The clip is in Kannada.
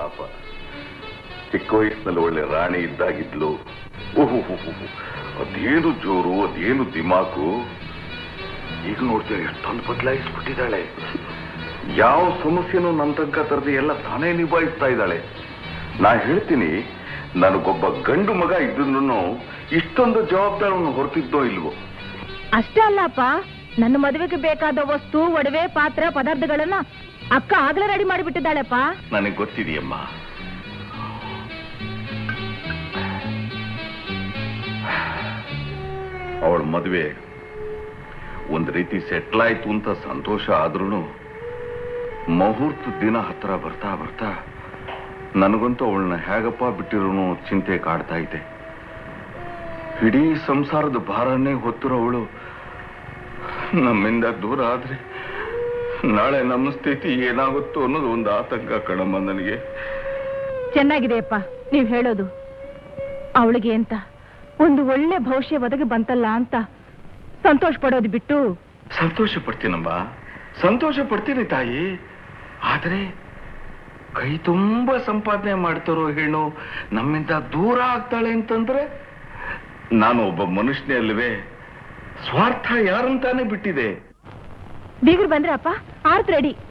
ಪಾಪ ಚಿಕ್ಕ ವಯಸ್ಸಿನಲ್ಲಿ ಒಳ್ಳೆ ರಾಣಿ ಇದ್ದಾಗಿದ್ಲು ಓಹೋ ಅದೇನು ಜೋರು ಅದೇನು ದಿಮಾಕು ಈಗ ನೋಡ್ತೀವಿ ಎಷ್ಟೊಂದು ಬದಲಾಯಿಸ್ಬಿಟ್ಟಿದ್ದಾಳೆ ಯಾವ ಸಮಸ್ಯೆನೂ ನನ್ನ ತನಕ ತರದೆ ಎಲ್ಲ ತಾನೇ ನಿಭಾಯಿಸ್ತಾ ಇದ್ದಾಳೆ ನಾ ಹೇಳ್ತೀನಿ ನನಗೊಬ್ಬ ಗಂಡು ಮಗ ಇದ್ದನ್ನು ಇಷ್ಟೊಂದು ಜವಾಬ್ದಾರವನ್ನು ಹೊರತಿದ್ದೋ ಇಲ್ವೋ ಅಷ್ಟೇ ಅಲ್ಲಪ್ಪ ನನ್ನ ಮದುವೆಗೆ ಬೇಕಾದ ವಸ್ತು ಒಡವೆ ಪಾತ್ರೆ ಪದಾರ್ಥಗಳನ್ನ ಅಕ್ಕ ಆಗ್ಲೇ ರೆಡಿ ಮಾಡಿಬಿಟ್ಟಿದ್ದಾಳೆಪ್ಪ ನನಗೆ ಗೊತ್ತಿದೆಯಮ್ಮ ಅವಳ ಮದುವೆ ಒಂದು ರೀತಿ ಸೆಟ್ಲ್ ಆಯ್ತು ಅಂತ ಸಂತೋಷ ಆದ್ರೂ ಮುಹೂರ್ತ ದಿನ ಹತ್ರ ಬರ್ತಾ ಬರ್ತಾ ನನಗಂತೂ ಅವಳನ್ನ ಹೇಗಪ್ಪ ಬಿಟ್ಟಿರೋನು ಚಿಂತೆ ಕಾಡ್ತಾ ಇದೆ ಇಡೀ ಸಂಸಾರದ ಭಾರನೇ ಹೊತ್ತಿರೋ ಅವಳು ನಮ್ಮಿಂದ ದೂರ ಆದ್ರೆ ನಾಳೆ ನಮ್ಮ ಸ್ಥಿತಿ ಏನಾಗುತ್ತೋ ಅನ್ನೋದು ಒಂದು ಆತಂಕ ಕಣಮ್ಮ ನನಗೆ ಚೆನ್ನಾಗಿದೆಯಪ್ಪ ನೀವ್ ಹೇಳೋದು ಅವಳಿಗೆ ಅಂತ ಒಂದು ಒಳ್ಳೆ ಭವಿಷ್ಯ ಒದಗಿ ಬಂತಲ್ಲ ಅಂತ ಸಂತೋಷ ಪಡೋದು ಬಿಟ್ಟು ಸಂತೋಷ ಪಡ್ತೀನಮ್ಮ ಸಂತೋಷ ಪಡ್ತೀನಿ ತಾಯಿ ಆದ್ರೆ ಕೈ ತುಂಬಾ ಸಂಪಾದನೆ ಮಾಡ್ತಾರೋ ಹೆಣ್ಣು ನಮ್ಮಿಂದ ದೂರ ಆಗ್ತಾಳೆ ಅಂತಂದ್ರೆ ನಾನು ಒಬ್ಬ ಮನುಷ್ಯನೇ ಅಲ್ವೇ ಸ್ವಾರ್ಥ ಯಾರಂತಾನೆ ಬಿಟ್ಟಿದೆ ಬೀಗರು ಬಂದ್ರೆ ಅಪ್ಪ ಆರ್ತ್ ರೆಡಿ